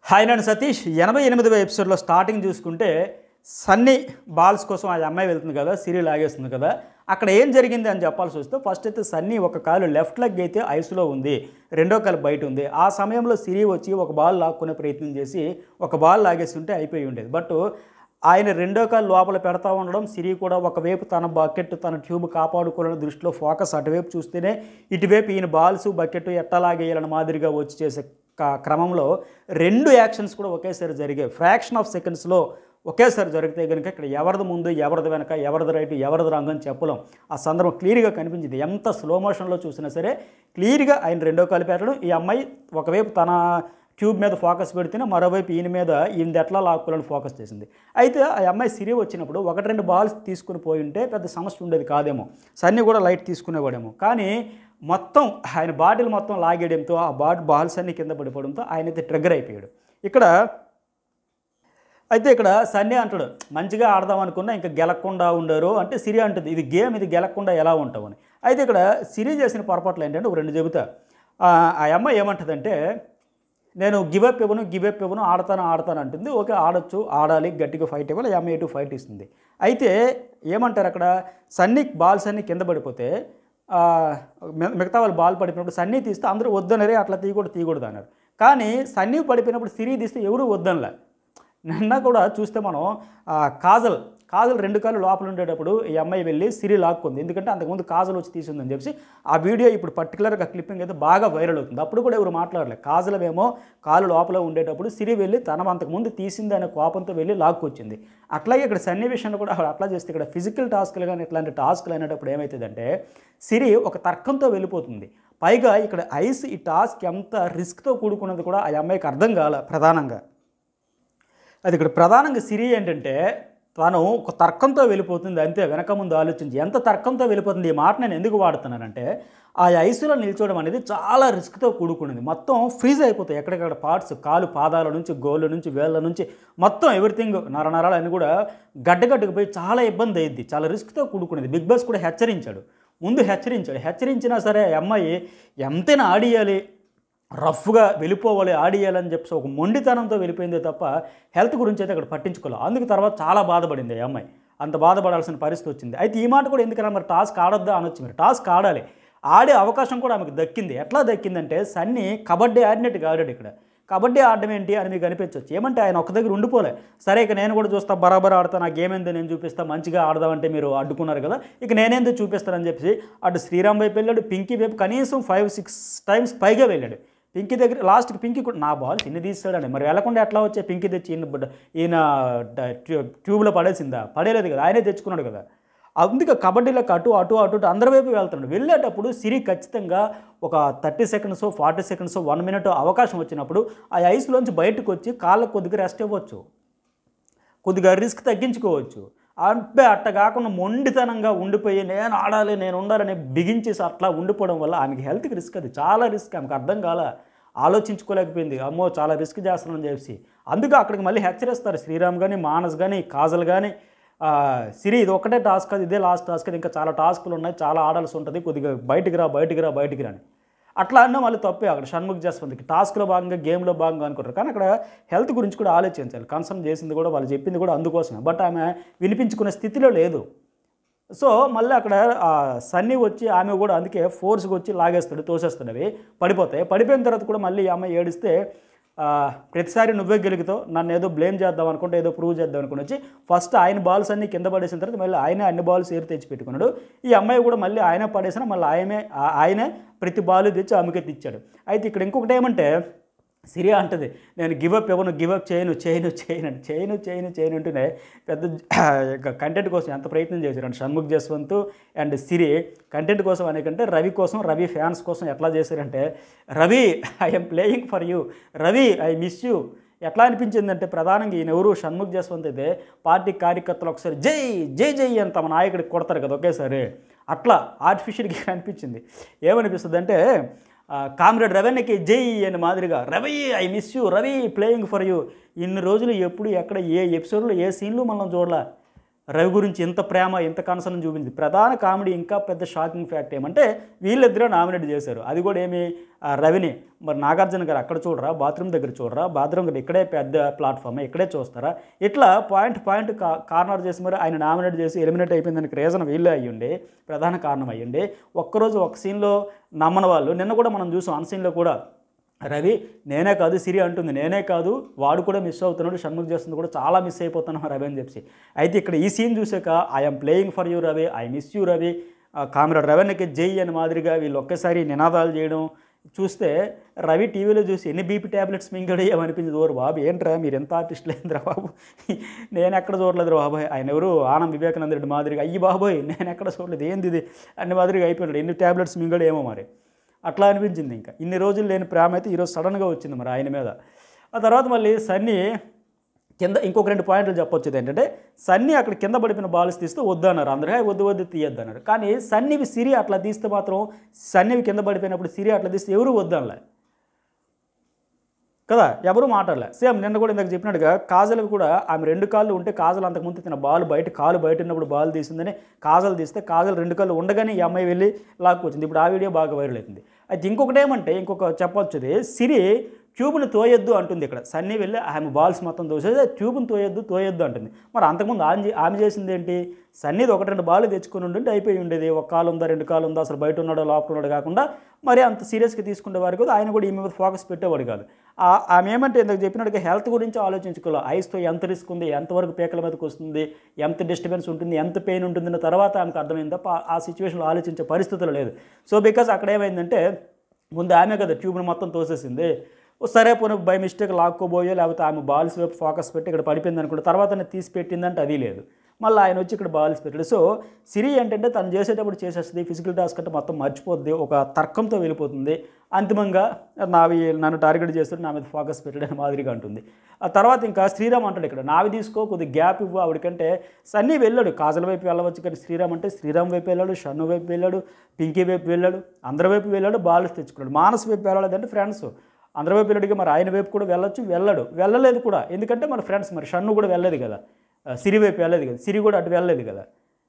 Hi నేను సతీష్ ఎనభై ఎనిమిదవ ఎపిసోడ్లో స్టార్టింగ్ చూసుకుంటే సన్నీ బాల్స్ కోసం ఆ అమ్మాయి వెళ్తుంది కదా సిరి లాగేస్తుంది కదా అక్కడ ఏం జరిగింది అని చెప్పాల్సి వస్తే ఫస్ట్ అయితే సన్నీ ఒక కాలు లెఫ్ట్ లెగ్ అయితే ఐస్లో ఉంది రెండో కాలు బయట ఉంది ఆ సమయంలో సిరి వచ్చి ఒక బాల్ లాక్కునే ప్రయత్నం చేసి ఒక బాల్ లాగేస్తుంటే అయిపోయి ఉండేది బట్ ఆయన రెండో కాలు లోపల పెడతా ఉండడం సిరి కూడా ఒకవైపు తన బకెట్ తన ట్యూబ్ కాపాడుకోవాలని దృష్టిలో ఫోకస్ అటువైపు చూస్తేనే ఇటువైపు ఈయన బాల్స్ బకెట్ ఎట్టా లాగేయాలని మాదిరిగా వచ్చి చేసే క- క్రమంలో రెండు యాక్షన్స్ కూడా ఒకేసారి జరిగాయి ఫ్రాక్షన్ ఆఫ్ సెకండ్స్లో ఒకేసారి జరిగితే కనుక ఇక్కడ ఎవరిది ముందు ఎవరిది వెనక ఎవరిది రైట్ ఎవరిది రాంగ్ అని చెప్పలేం ఆ సందర్భం క్లియర్గా కనిపించింది ఎంత స్లో మోషన్లో చూసినా సరే క్లియర్గా ఆయన రెండో కాలు పెట్టడం ఈ అమ్మాయి ఒకవైపు తన ట్యూబ్ మీద ఫోకస్ పెడితేనే మరోవైపు ఈయన మీద ఈయన ఎట్లా లాక్కోవాలని ఫోకస్ చేసింది అయితే ఆ అమ్మాయి సిరి వచ్చినప్పుడు ఒకటి రెండు బాల్స్ తీసుకుని పోయి ఉంటే పెద్ద సమస్య ఉండేది కాదేమో సన్నీ కూడా లైట్ తీసుకునేవాడేమో కానీ మొత్తం ఆయన బాటిల్ మొత్తం లాగేయడంతో ఆ బాట్ బాల్స్ అన్ని కింద పడిపోవడంతో ఆయన అయితే ట్రిగ్గర్ అయిపోయాడు ఇక్కడ అయితే ఇక్కడ సన్నీ అంటాడు మంచిగా ఆడదాం అనుకున్నా ఇంకా గెలకుండా ఉండరు అంటే సిరి అంటుంది ఇది గేమ్ ఇది గెలకుండా ఎలా ఉంటావు అని అయితే ఇక్కడ సిరి చేసిన పొరపాట్లు ఏంటంటే ఒక రెండు చెబుతా ఆ ఆ అమ్మాయి ఏమంటుందంటే నేను గివప్ ఇవ్వను గివప్ ఇవ్వను ఆడతాను ఆడతాను అంటుంది ఓకే ఆడొచ్చు ఆడాలి గట్టిగా ఫైట్ ఇవ్వాలి అమ్మాయి ఎటు ఫైట్ ఇస్తుంది అయితే ఏమంటారు అక్కడ సన్నీ బాల్స్ అన్ని కింద పడిపోతే ఆ, మి- మిగతా వాళ్ళు బాల్ పడిపోయినప్పుడు సన్నీ తీస్తే అందరూ వద్దనరే అట్లా తీయకూడదు తీయకూడదు అన్నారు కానీ సన్నీ పడిపోయినప్పుడు సిరి తీస్తే ఎవరు వద్దనలే నిన్న కూడా చూస్తే మనం ఆ, కాజల్ కాజల్ రెండు కాళ్ళు లోపల ఉండేటప్పుడు ఈ అమ్మాయి వెళ్ళి సిరి లాక్కుంది ఎందుకంటే అంతకుముందు కాజల్ వచ్చి తీసిందని చెప్పి ఆ వీడియో ఇప్పుడు పర్టికులర్గా క్లిప్పింగ్ అయితే బాగా వైరల్ అవుతుంది అప్పుడు కూడా ఎవరు మాట్లాడలేదు కాజలమేమో కాలు లోపల ఉండేటప్పుడు సిరి వెళ్ళి తన అంతకుముందు తీసింది అనే కోపంతో వెళ్ళి లాక్కొచ్చింది అట్లాగే ఇక్కడ సన్నివేశంలో కూడా అట్లా చేస్తే ఇక్కడ ఫిజికల్ టాస్క్లు కానీ ఇట్లాంటి టాస్క్లు అనేటప్పుడు ఏమవుతుందంటే సిరి ఒక తర్కంతో వెళ్ళిపోతుంది పైగా ఇక్కడ ఐస్ ఈ టాస్క్ ఎంత రిస్క్తో కూడుకున్నది కూడా ఆ అమ్మాయికి అర్థం కాల ప్రధానంగా అది ఇక్కడ ప్రధానంగా సిరి ఏంటంటే తాను ఒక తర్కంతో వెళ్ళిపోతుంది అంతే వెనక ముందు ఆలోచించి ఎంత తర్కంతో వెళ్ళిపోతుంది ఈ మాట నేను ఎందుకు వాడుతున్నానంటే ఆ ఐసులో నిల్చోవడం అనేది చాలా రిస్క్తో కూడుకున్నది మొత్తం ఫ్రీజ్ అయిపోతాయి ఎక్కడికక్కడ పార్ట్స్ కాలు పాదాల నుంచి గోళ్ళ నుంచి వేళ్ళ నుంచి మొత్తం ఎవ్రీథింగ్ నరనరాలు అన్నీ కూడా గడ్డగడ్డకుపోయి చాలా ఇబ్బంది అయ్యింది చాలా రిస్క్తో కూడుకునేది బిగ్ బాస్ కూడా హెచ్చరించాడు ముందు హెచ్చరించాడు హెచ్చరించినా సరే ఆ అమ్మాయి ఎంతైనా ఆడియాలి రఫ్గా వెళ్ళిపోవాలి ఆడియాలని చెప్పి ఒక మొండితనంతో వెళ్ళిపోయిందే తప్ప హెల్త్ గురించి అయితే అక్కడ పట్టించుకోలేదు అందుకు తర్వాత చాలా బాధపడింది ఈ అమ్మాయి అంత బాధపడాల్సిన పరిస్థితి వచ్చింది అయితే ఈ మాట కూడా ఎందుకన్నా మరి టాస్క్ ఆడొద్దా అనొచ్చు మీరు టాస్క్ ఆడాలి ఆడే అవకాశం కూడా ఆమెకు దక్కింది ఎట్లా దక్కిందంటే సన్నీ కబడ్డీ ఆడినట్టుగా ఆడాడు ఇక్కడ కబడ్డీ ఆడడం ఏంటి అని మీకు అనిపించవచ్చు ఏమంటే ఆయన ఒక దగ్గర ఉండిపోలే సరే ఇక నేను కూడా చూస్తా బరాబర్ ఆడతా నా గేమ్ ఏందో నేను చూపిస్తా మంచిగా ఆడదామంటే మీరు అడ్డుకున్నారు కదా ఇక నేనేందో చూపిస్తానని చెప్పి అటు శ్రీరామ్ వైపు వెళ్ళాడు పింకీ వైపు కనీసం ఫైవ్ సిక్స్ టైమ్స్ పైగా వెళ్ళాడు పింకీ దగ్గర లాస్ట్కి పింకీ కూడా నా బాల్ చిన్న తీస్తాడండి మరి వెళ్ళకుండా ఎట్లా వచ్చే పింకీ తెచ్చి ఈయన బుడ్డ- ఈయన డ- ట్యూ- ట్యూబ్లో పడేసిందా పడేలేదు కదా ఆయనే తెచ్చుకున్నాడు కదా అందుకే కబడ్డీలోకి అటు అటు అటు అటు అందరి వైపు వెళ్తున్నాడు వెళ్ళేటప్పుడు సిరి ఖచ్చితంగా ఒక thirty seconds forty seconds one minute అవకాశం వచ్చినప్పుడు ఆ ఐస్లోంచి బయటకు వచ్చి కాళ్ళకు కొద్దిగా రెస్ట్ ఇవ్వచ్చు కొద్దిగా రిస్క్ తగ్గించుకోవచ్చు అంటే అట్ట కాకుండా మొండితనంగా ఉండిపోయి నేను ఆడాలి నేను ఉండాలని బిగించేసి అట్లా ఉండిపోవడం వల్ల ఆమెకి హెల్త్కి రిస్క్ అది చాలా రిస్క్ ఆమెకు అర్థం కాల ఆలోచించుకోలేకపోయింది అమ్మో చాలా రిస్క్ చేస్తున్నానని చెప్పి అందుకే అక్కడికి మళ్ళీ హెచ్చరిస్తారు శ్రీరామ్ కానీ మానస్ కానీ కాజల్ కానీ ఆ, సిరి ఇది ఒకటే టాస్క్ అది ఇదే లాస్ట్ టాస్క్ అది ఇంకా చాలా టాస్కులు ఉన్నాయి చాలా ఆడాల్సి ఉంటుంది కొద్దిగా బయటికి రా బయటికి రా బయటికి రా అని అట్లా అన్నా మళ్ళీ తప్పే అక్కడ షణ్ముఖ్ జస్వంత్కి టాస్క్లో భాగంగా గేమ్లో భాగంగా అనుకుంటారు కానీ అక్కడ హెల్త్ గురించి కూడా ఆలోచించాలి కన్సర్న్ చేసింది కూడా వాళ్ళు చెప్పింది కూడా అందుకోసమే బట్ ఆమె వినిపించుకునే స్థితిలో లేదు సో మళ్ళీ అక్కడ ఆ, సన్నీ వచ్చి ఆమె కూడా అందుకే ఫోర్స్గా వచ్చి లాగేస్తాడు తోసేస్తాడు అవి పడిపోతాయి పడిపోయిన తర్వాత కూడా మళ్ళీ ఈ అమ్మాయి ఏడిస్తే ఆ, ప్రతిసారి నువ్వే గెలుగుతావు నన్ను ఏదో బ్లేమ్ చేద్దాం అనుకుంటే ఏదో ప్రూవ్ చేద్దాం అనుకుని వచ్చి ఫస్ట్ ఆయన బాల్స్ అన్ని కింద పడేసిన తర్వాత మళ్ళీ ఆయనే అన్ని బాల్స్ ఏరి తెచ్చి పెట్టుకున్నాడు ఈ అమ్మాయి కూడా మళ్ళీ ఆయన పడేసిన మళ్ళీ ఆయనే ఆ- ఆయనే ప్రతి బాల్ తెచ్చి ఆమెకే తెచ్చాడు అయితే ఇక్కడ ఇంకొకటి ఏమంటే సిరియా అంటది నేను గివప్ ఇవ్వను గివప్ చేయను చేయను చేయను అని. చేయను చేయను చేయను అంటూనే పెద్ద కంటెంట్ కోసం ఎంత ప్రయత్నం చేశారు అంటే షణ్ముఖ్ జస్వంత్ అండ్ సిరి కంటెంట్ కోసం అనేకంటే రవి కోసం రవి ఫ్యాన్స్ కోసం ఎట్లా చేశారంటే Ravi I'm playing for you Ravi I miss you ఎట్లా అనిపించిందంటే ప్రధానంగా ఈయన ఎవరు షణ్ముఖ్ జస్వంత్ అయితే పార్టీ కార్యకర్తలు ఒకసారి జై జై జై అని తమ నాయకుడికి కొడతారు కదా ఒకేసారి అట్లా ఆర్టిఫిషియల్గా అనిపించింది ఏమనిపిస్తుంది అంటే కామ్రేడ్ రవీణకి జై అని మాదిరిగా Ravi I miss you Ravi playing for you ఇన్ని రోజులు ఎప్పుడు ఎక్కడ ఏ ఎపిసోడ్లో ఏ సీన్లు మనం చూడలే రవి గురించి ఇంత ప్రేమ ఇంత కనసనం చూపించింది ప్రధాన కామెడీ ఇంకా పెద్ద షాకింగ్ ఫ్యాక్ట్ ఏమంటే వీళ్ళిద్దరూ నామినేట్ చేశారు అది కూడా ఏమి ఆ రవిని మరి నాగార్జున గారు అక్కడ చూడరా బాత్రూమ్ దగ్గర చూడరా బాత్రూమ్ దగ్గర ఇక్కడే పెద్ద ప్లాట్ఫామ్ ఇక్కడే చూస్తారా ఇట్లా పాయింట్ పాయింట్ కా- కార్నర్ చేసి మరి ఆయన నామినేట్ చేసి ఎలిమినేట్ అయిపోయిన దానికి రీజన్ వీళ్ళే అయ్యుండి ప్రధాన కారణం అయ్యండి ఒక్కరోజు ఒక సీన్లో నమ్మని వాళ్ళు నిన్న కూడా మనం చూసాం అన్ సీన్లో కూడా రవి నేనే కాదు సిరి అంటుంది నేనే కాదు వాడు కూడా మిస్ అవుతున్నాడు షణ్ముఖ్ చేస్తుంది కూడా చాలా మిస్ అయిపోతున్నాం రవి అని చెప్పి అయితే ఇక్కడ ఈ సీన్ చూసాక I'm playing for you Ravi I miss you Ravi comrade రవీణకి జై అని మాదిరిగా వీళ్ళు ఒక్కసారి నినాదాలు చేయడం చూస్తే రవి టీవీలో చూసి ఎన్ని బీపీ ట్యాబ్లెట్స్ మింగడు ఏమనిపించింది ఓరు బాబు ఏంట్రా మీరు ఎంత ఆర్టిస్ట్ లేదురా బాబు నేను ఎక్కడ చూడలేదు బాబోయ్ ఆయన ఎవరు ఆనం వివేకానంద రెడ్డి మాదిరిగా అయ్యి బాబోయ్ నేను ఎక్కడ చూడలేదు ఏంది ఇది అన్ని మాదిరిగా అయిపోయినాడు ఎన్ని ట్యాబ్లెట్స్ మింగడు ఏమో మరి అట్లా అనిపించింది ఇంకా ఇన్ని రోజులు లేని ప్రేమ అయితే ఈరోజు సడన్గా వచ్చింది మరి ఆయన మీద ఆ తర్వాత మళ్ళీ సన్నీ కింద ఇంకొక రెండు పాయింట్లు చెప్పొచ్చేది ఏంటంటే సన్నీ అక్కడ కింద పడిపోయిన బాల్స్ తీస్తే వద్దన్నారు అందరూ "హే, వద్దు వద్దు తీయద్దు అన్నారు కానీ సన్నీవి సిరి అట్లా తీస్తే మాత్రం సన్నీవి కింద పడిపోయినప్పుడు సిరి అట్లా తీస్తే ఎవరు వద్దనలే కదా ఎవరు మాట్లాడలే సేమ్ నిన్న కూడా ఇందాక చెప్పినట్టుగా కాజల్కి కూడా ఆమె రెండు కాళ్ళు ఉంటే కాజల్ అంతకుముందు తిన బాల్ బయట కాలు బయట ఉన్నప్పుడు బాల్ తీసిందని కాజల్ తీస్తే కాజల్ రెండు కాళ్ళు ఉండగానే ఈ అమ్మాయి వెళ్ళి లాక్కొచ్చింది ఇప్పుడు ఆ వీడియో బాగా వైరల్ అవుతుంది అయితే ఇంకొకటి ఏమంటే ఇంకొక చెప్పొచ్చుది సిరి ట్యూబ్ని తోయొద్దు అంటుంది ఇక్కడ సన్నీ వెళ్ళి ఆమె బాల్స్ మొత్తం తోసేది ట్యూబ్ని తోయొద్దు తోయొద్దు అంటుంది మరి అంతకుముందు ఆమె చే- ఆమె చేసింది ఏంటి సన్నీది ఒకటి రెండు బాల్ తెచ్చుకొని ఉండి అయిపోయి ఉండేది ఒక కాలు ఉందా రెండు కాలు ఉందా అసలు బయట ఉన్నాడో లోపల ఉన్నాడో కాకుండా మరి అంత సీరియస్గా తీసుకునే వారు కాదు ఆయన కూడా ఈమె మీద ఫోకస్ పెట్టేవాడు కాదు ఆ- ఆమె ఏమంటే ఇందాక చెప్పినట్టుగా హెల్త్ గురించి ఆలోచించుకోవాలి ఐస్తో ఎంత రిస్క్ ఉంది ఎంతవరకు పీకల మీదకి వస్తుంది ఎంత డిస్టర్బెన్స్ ఉంటుంది ఎంత పెయిన్ ఉంటుంది అన్న తర్వాత ఆమెకు అర్థమైంది తప్ప ఆ- ఆ సిచ్యువేషన్లో ఆలోచించే పరిస్థితులు లేదు సో బికాస్ అక్కడ ఏమైందంటే ముందు ఆమె కదా ట్యూబ్ని మొత్తం తోసేసింది ఓ సరే పోనీ బై మిస్టేక్ లాక్కోబోయో లేకపోతే ఆమె బాల్స్ వైపు ఫోకస్ పెట్టి ఇక్కడ పడిపోయింది అనుకుంటే తర్వాత తీసి పెట్టిందంటే అది లేదు మళ్ళీ ఆయన వచ్చి ఇక్కడ బాల్స్ పెట్టాడు సో సిరి ఏంటంటే తను చేసేటప్పుడు చేసేస్తుంది ఫిజికల్ టాస్క్ అంటే మొత్తం మర్చిపోద్ది ఒక తర్కంతో వెళ్ళిపోతుంది అంతిమంగా నావి నన్ను టార్గెట్ చేస్తాడు నా మీద ఫోకస్ పెట్టడం మాదిరిగా ఉంటుంది ఆ తర్వాత ఇంకా శ్రీరామ్ అంటాడు ఇక్కడ నావి తీసుకో కొద్ది గ్యాప్ ఇవ్వు ఆవిడకంటే సన్నీ వెళ్ళాడు కాజల వైపు వెళ్ళవచ్చు కానీ శ్రీరామ్ అంటే శ్రీరామ్ వైపు వెళ్ళాడు షన్ను వైపు వెళ్ళాడు పింకీ వైపు వెళ్ళాడు అందరి వైపు వెళ్ళాడు బాల్స్ తెచ్చుకున్నాడు మానస్ వైపు వెళ్ళాలంటే ఫ్రెండ్స్ అందరి వైపు వెళ్ళడిగా మరి ఆయన వైపు కూడా వెళ్ళొచ్చు వెళ్ళడు వెళ్ళలేదు కూడా ఎందుకంటే మన ఫ్రెండ్స్ మరి షన్ను కూడా వెళ్ళలేదు కదా ఆ, సిరి వైపు వెళ్ళలేదు కదా సిరి కూడా అటు వెళ్ళలేదు కదా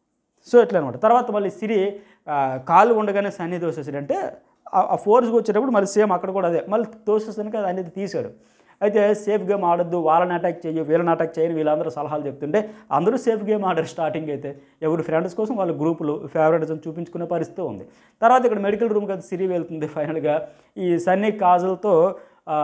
సో ఎట్లా అనమాట తర్వాత మళ్ళీ సిరి ఆ, కాలు ఉండగానే సన్ని తోసేసాడంటే ఆ- ఆ ఫోర్స్కి వచ్చేటప్పుడు మళ్ళీ సేమ్ అక్కడ కూడా అదే మళ్ళీ తోసేసానికి అది అనేది తీశాడు అయితే సేఫ్ గేమ్ ఆడొద్దు వాళ్ళని అటాక్ చేయు వీళ్ళని అటాక్ చేయని వీళ్ళందరూ సలహాలు చెప్తుంటే అందరూ సేఫ్ గేమ్ ఆడారు స్టార్టింగ్ అయితే ఎవరు ఫ్రెండ్స్ కోసం వాళ్ళ గ్రూపులు ఫేవరెట్స్ చూపించుకునే పరిస్థితి ఉంది తర్వాత ఇక్కడ మెడికల్ రూమ్కి అది సిరి వెళ్తుంది ఫైనల్గా ఈ సన్నీ కాజల్తో ఆ,